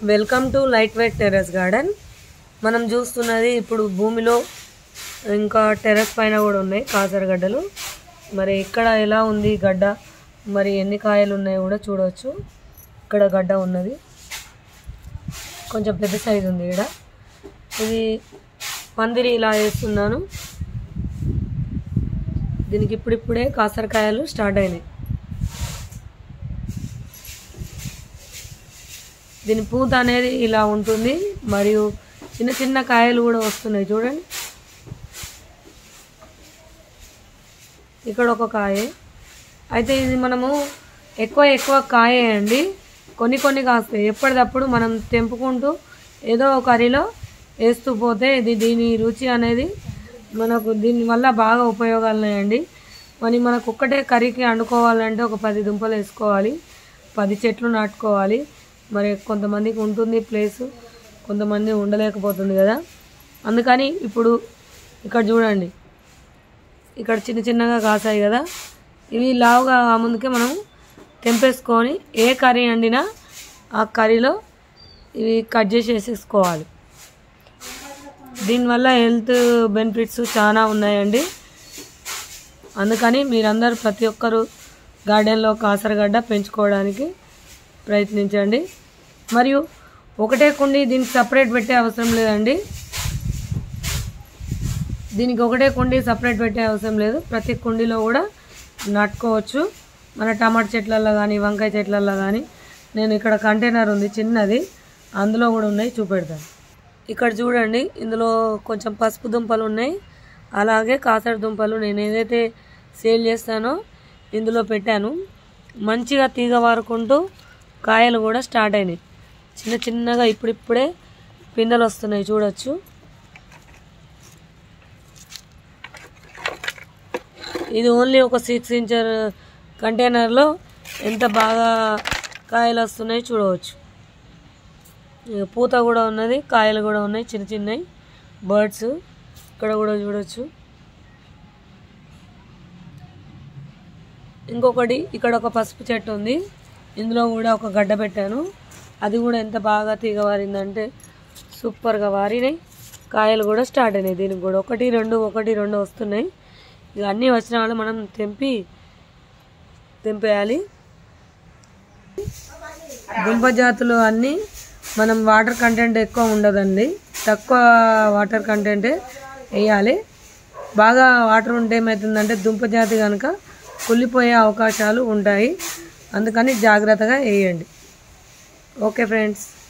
welcome to light weight terrace garden మనం చూస్తున్నది ఇప్పుడు భూమిలో ఇంకా టెర్రస్ పైన కూడా ఉన్నాయి కాసరగడ్డలు మరి ఇక్కడ ఎలా ఉంది గడ్డ మరి ఎన్ని కాయలు ఉన్నాయో కూడా చూడవచ్చు ఇక్కడ గడ్డ ఉన్నది కొంచెం పెద్ద సైజు ఉంది ఇక్కడ ఇది పందిరి ఇలా వేస్తున్నాను దీనికి ఇప్పుడిప్పుడే కాసరకాయలు స్టార్ట్ అయినాయి దీని పూత అనేది ఇలా ఉంటుంది మరియు చిన్న చిన్న కాయలు కూడా వస్తున్నాయి చూడండి ఇక్కడ ఒక కాయ అయితే ఇది మనము ఎక్కువ ఎక్కువ కాయ అండి కొన్ని కొన్ని కాస్తాయి ఎప్పటికప్పుడు మనం తెంపుకుంటూ ఏదో ఒక కర్రీలో వేస్తూ పోతే ఇది దీని రుచి అనేది మనకు దీనివల్ల బాగా ఉపయోగాలు ఉన్నాయండి మరి మనకు ఒక్కటే కర్రీకి వండుకోవాలంటే ఒక పది దుంపలు వేసుకోవాలి పది చెట్లు నాటుకోవాలి మరి కొంతమందికి ఉంటుంది ప్లేసు కొంతమంది ఉండలేకపోతుంది కదా అందుకని ఇప్పుడు ఇక్కడ చూడండి ఇక్కడ చిన్న చిన్నగా కాసాయి కదా ఇవి లావుగా ఆ ముందుకే మనం తెంపేసుకొని ఏ కర్రీ వండినా ఆ కర్రీలో ఇవి కట్ చేసి వేసేసుకోవాలి దీనివల్ల హెల్త్ బెనిఫిట్స్ చాలా ఉన్నాయండి అందుకని మీరందరూ ప్రతి ఒక్కరూ గార్డెన్లో కాసరగడ్డ పెంచుకోవడానికి ప్రయత్నించండి మరియు ఒకటే కుండి దీనికి సపరేట్ పెట్టే అవసరం లేదండి దీనికి ఒకటే కుండి సపరేట్ పెట్టే అవసరం లేదు ప్రతి కుండీలో కూడా నాటుకోవచ్చు మన టమాటా చెట్లల్లో కానీ వంకాయ చెట్లల్లో కానీ నేను ఇక్కడ కంటైనర్ ఉంది చిన్నది అందులో కూడా ఉన్నాయి చూపెడతాను ఇక్కడ చూడండి ఇందులో కొంచెం పసుపు దుంపలు ఉన్నాయి అలాగే కాసర దుంపలు నేను ఏదైతే సేల్ చేస్తానో ఇందులో పెట్టాను మంచిగా తీగ వారుకుంటూ కాయలు కూడా స్టార్ట్ అయినాయి చిన్న చిన్నగా ఇప్పుడిప్పుడే పిందెలు వస్తున్నాయి చూడొచ్చు ఇది ఓన్లీ ఒక సిక్స్ ఇంచర్ కంటైనర్లో ఎంత బాగా కాయలు వస్తున్నాయి చూడవచ్చు ఇక పూత కూడా ఉన్నది కాయలు కూడా ఉన్నాయి చిన్న చిన్నవి బర్డ్స్ ఇక్కడ కూడా చూడొచ్చు ఇంకొకటి ఇక్కడ ఒక పసుపు చెట్టు ఉంది ఇందులో కూడా ఒక గడ్డ పెట్టాను అది కూడా ఎంత బాగా తీగ వారిందంటే సూపర్గా వారినాయి కాయలు కూడా స్టార్ట్ అయినాయి దీనికి కూడా ఒకటి రెండు ఒకటి రెండు వస్తున్నాయి ఇక అన్నీ వచ్చిన వాళ్ళు మనం తెంపి తెంపేయాలి దుంప జాతులు అన్నీ మనం వాటర్ కంటెంట్ ఎక్కువ ఉండదండి తక్కువ వాటర్ కంటెంటే వేయాలి బాగా వాటర్ ఉంటే ఏమవుతుందంటే దుంప జాతి కనుక కుళ్ళిపోయే అవకాశాలు ఉంటాయి అందుకని జాగ్రత్తగా వేయండి ఓకే ఫ్రెండ్స్